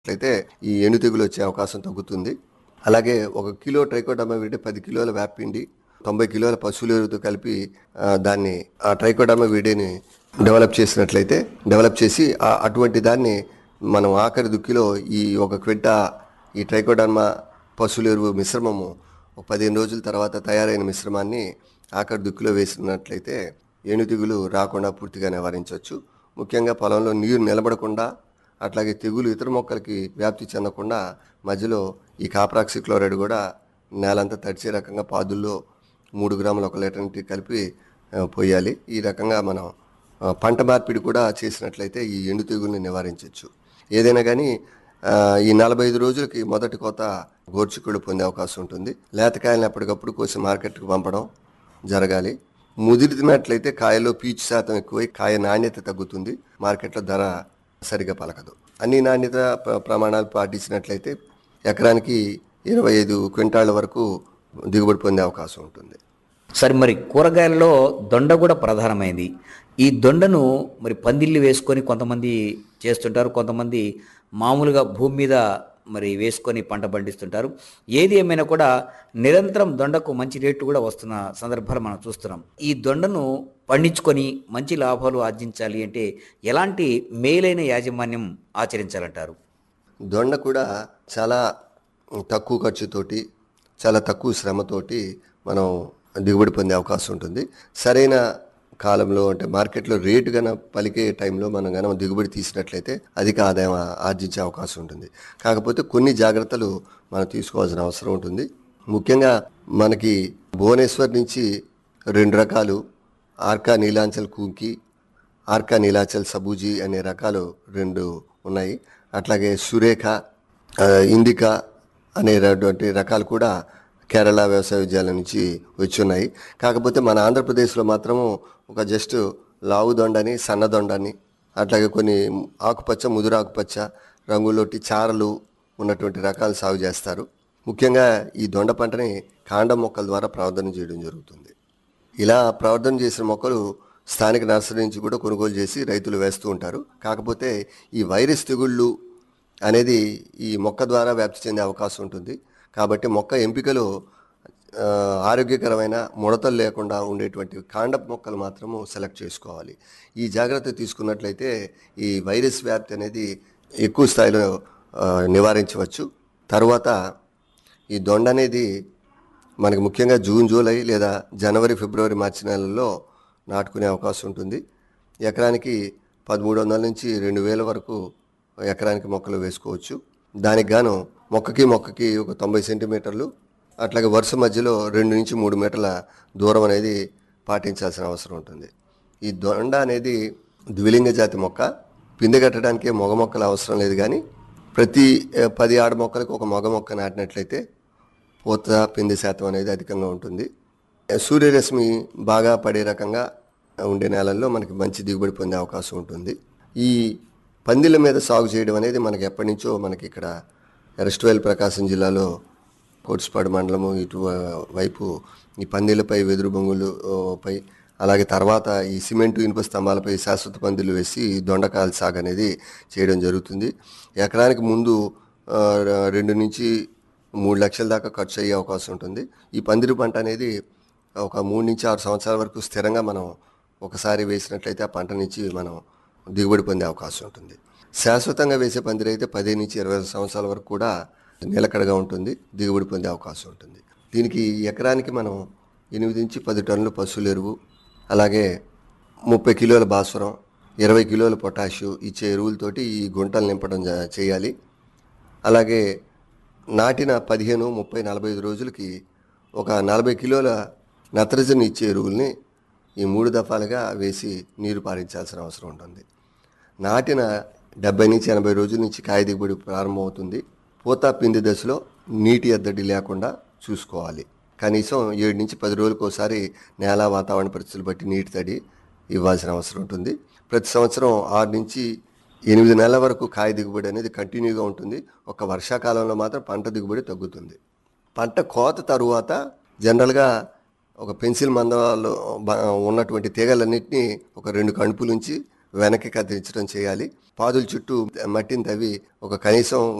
అయితే ఈ ఎండు తెగులు వచ్చే అవకాశం తగ్గుతుంది అలాగే ఒక కిలో ట్రైకోడర్మా విరిడి పది కిలోల వేపిండి తొంభై కిలోల పశువుల ఎరువుతో కలిపి ఆ, దాన్ని ఆ ట్రైకోడర్మా విడిని డెవలప్ చేసినట్లయితే డెవలప్ చేసి ఆ- అటువంటి దాన్ని మనం ఆఖరి దుక్కిలో ఈ ఒక క్వింట ఈ ట్రైకోడర్మా పశువుల ఎరువు మిశ్రమము ఒక పదిహేను రోజుల తర్వాత తయారైన మిశ్రమాన్ని ఆఖరి దుక్కిలో వేసినట్లయితే ఏను తెగులు రాకుండా పూర్తిగా నివారించవచ్చు ముఖ్యంగా పొలంలో నీరు నిలబడకుండా అట్లాగే తెగులు ఇతర మొక్కలకి వ్యాప్తి చెందకుండా మధ్యలో ఈ కాప్రాక్సి క్లోరైడ్ కూడా నేలంతా తడిచే రకంగా పాదుల్లో మూడు గ్రాములు ఒక లీటర్ నీటికి కలిపి ఆ, పోయాలి ఈ రకంగా మనం ఆ, పంట మార్పిడి కూడా చేసినట్లయితే ఈ ఎండు తెగుల్ని నివారించవచ్చు ఏదైనా కానీ ఆ, ఈ నలభై ఐదు రోజులకి మొదటి కోత గోర్చికుడు పొందే అవకాశం ఉంటుంది లేతకాయలను ఎప్పటికప్పుడు కోసి మార్కెట్కి పంపడం జరగాలి ముదిరినట్లయితే కాయలో పీచు శాతం ఎక్కువై కాయ నాణ్యత తగ్గుతుంది మార్కెట్లో ధర సరిగా పలకదు అన్ని నాణ్యత ప్ర- ప్రమాణాలు పాటించినట్లయితే ఎకరానికి ఇరవై ఐదు క్వింటాళ్ళ వరకు దిగుబడి పొందే అవకాశం ఉంటుంది సరే మరి కూరగాయలలో దొండ కూడా ప్రధానమైంది ఈ దొండను మరి పందిళ్ళు వేసుకొని కొంతమంది చేస్తుంటారు కొంతమంది మామూలుగా భూమి మీద మరి వేసుకొని పంట పండిస్తుంటారు ఏది ఏమైనా కూడా నిరంతరం దొండకు మంచి రేటు కూడా వస్తున్న సందర్భాలు మనం చూస్తున్నాం ఈ దొండను పండించుకొని మంచి లాభాలు ఆర్జించాలి అంటే ఎలాంటి మేలైన యాజమాన్యం ఆచరించాలంటారు దొండ కూడా చాలా తక్కువ ఖర్చుతోటి చాలా తక్కువ శ్రమతోటి మనం దిగుబడి పొందే అవకాశం ఉంటుంది సరైన కాలంలో అంటే మార్కెట్లో రేటు గన పలికే టైంలో మనం గన దిగుబడి తీసినట్లయితే అధిక ఆదాయం ఆ- ఆర్జించే అవకాశం ఉంటుంది కాకపోతే కొన్ని జాగ్రత్తలు మనం తీసుకోవాల్సిన అవసరం ఉంటుంది ముఖ్యంగా మనకి భువనేశ్వర్ నుంచి రెండు రకాలు ఆర్కా నీలాంచల్ కూంకి ఆర్కా నీలాచల్ సబూజీ అనే రకాలు రెండు ఉన్నాయి అట్లాగే సురేఖ ఆ, ఇండికా అనేటువంటి రకాలు కూడా కేరళ వ్యవసాయ విద్యాలయం నుంచి వచ్చి ఉన్నాయి కాకపోతే మన ఆంధ్రప్రదేశ్లో మాత్రము ఒక జస్ట్ లావు దొండని సన్న దొండని అట్లాగే కొన్ని ఆకుపచ్చ ముదురు ఆకుపచ్చ రంగులోటి చారలు ఉన్నటువంటి రకాలు సాగు చేస్తారు ముఖ్యంగా ఈ దొండ పంటని కాండం మొక్కల ద్వారా ప్రార్థన చేయడం జరుగుతుంది ఇలా ప్రవర్ధన చేసిన మొక్కలు స్థానిక నర్సరీ నుంచి కూడా కొనుగోలు చేసి రైతులు వేస్తూ ఉంటారు కాకపోతే ఈ వైరస్ తెగుళ్ళు అనేది ఈ మొక్క ద్వారా వ్యాప్తి చెందే అవకాశం ఉంటుంది కాబట్టి మొక్క ఎంపికలో ఆ, ఆరోగ్యకరమైన ముడతలు లేకుండా ఉండేటువంటి కాండపు మొక్కలు మాత్రము సెలెక్ట్ చేసుకోవాలి ఈ జాగ్రత్త తీసుకున్నట్లయితే ఈ వైరస్ వ్యాప్తి అనేది ఎక్కువ స్థాయిలో ఆ, నివారించవచ్చు తర్వాత ఈ దొండ అనేది మనకి ముఖ్యంగా జూన్ జూలై లేదా జనవరి ఫిబ్రవరి మార్చి నెలల్లో నాటుకునే అవకాశం ఉంటుంది ఎకరానికి పదమూడు వందల నుంచి రెండు వేల వరకు ఎకరానికి మొక్కలు వేసుకోవచ్చు దానికి గాను మొక్కకి మొక్కకి ఒక తొంభై సెంటీమీటర్లు అట్లాగే వరుస మధ్యలో రెండు నుంచి మూడు మీటర్ల దూరం అనేది పాటించాల్సిన అవసరం ఉంటుంది ఈ దొండ అనేది ద్విలింగ జాతి మొక్క పిందె కట్టడానికి మగ మొక్కలు అవసరం లేదు కానీ ప్రతి ఏ, పది ఆడ మొక్కలకు ఒక మగ మొక్క నాటినట్లయితే పూత పిండి శాతం అనేది అధికంగా ఉంటుంది సూర్యరశ్మి బాగా పడే రకంగా ఉండే నేలల్లో మనకి మంచి దిగుబడి పొందే అవకాశం ఉంటుంది ఈ పందిళ్ళ మీద సాగు చేయడం అనేది మనకి ఎప్పటి నుంచో మనకి ఇక్కడ ఎరస్ట్వేల్ ప్రకాశం జిల్లాలో కోట్స్పాడు మండలము ఇటు ఆ, వైపు ఈ పందిళ్ళపై వెదురు బొంగులు ఆ, పై అలాగే తర్వాత ఈ సిమెంటు ఇనుప స్తంభాలపై శాశ్వత పందిళ్ళు వేసి దొండకాయల సాగు అనేది చేయడం జరుగుతుంది ఎకరానికి ముందు ఆ, రెండు నుంచి మూడు లక్షల దాకా ఖర్చు అయ్యే అవకాశం ఉంటుంది ఈ పందిరి పంట అనేది ఒక మూడు నుంచి ఆరు సంవత్సరాల వరకు స్థిరంగా మనం ఒకసారి వేసినట్లయితే ఆ పంట నుంచి మనం దిగుబడి పొందే అవకాశం ఉంటుంది శాశ్వతంగా వేసే పందిరి అయితే పదిహేను నుంచి ఇరవై సంవత్సరాల వరకు కూడా నిలకడగా ఉంటుంది దిగుబడి పొందే అవకాశం ఉంటుంది దీనికి ఎకరానికి మనం ఎనిమిది నుంచి పది టన్నుల పశువుల ఎరువు అలాగే ముప్పై కిలోల భాస్వరం ఇరవై కిలోల పొటాషు ఇచ్చే ఎరువులతోటి ఈ గుంటలు నింపడం జ- చేయాలి అలాగే నాటిన పదిహేను ముప్పై నలభై ఐదు రోజులకి ఒక నలభై కిలోల నత్రజని ఇచ్చే ఎరువుల్ని ఈ మూడు దఫాలుగా వేసి నీరు పారించాల్సిన అవసరం ఉంటుంది నాటిన డెబ్బై నుంచి ఎనభై రోజుల నుంచి కాయ దిగుబడి ప్రారంభమవుతుంది పూత పిండి దశలో నీటి ఎద్దడి లేకుండా చూసుకోవాలి కనీసం ఏడు నుంచి పది రోజులకు ఒకసారి నేల వాతావరణ పరిస్థితులు బట్టి నీటి తడి ఇవ్వాల్సిన అవసరం ఉంటుంది ప్రతి సంవత్సరం ఆరు నుంచి ఎనిమిది నెలల వరకు కాయ దిగుబడి అనేది కంటిన్యూగా ఉంటుంది ఒక వర్షాకాలంలో మాత్రం పంట దిగుబడి తగ్గుతుంది పంట కోత తరువాత జనరల్గా ఒక పెన్సిల్ మందంలో బ- ఉన్నటువంటి తీగలన్నింటినీ ఒక రెండు కణుపులుంచి వెనక్కి కత్తిరించడం చేయాలి పాదుల చుట్టూ మట్టిని తవ్వి ఒక కనీసం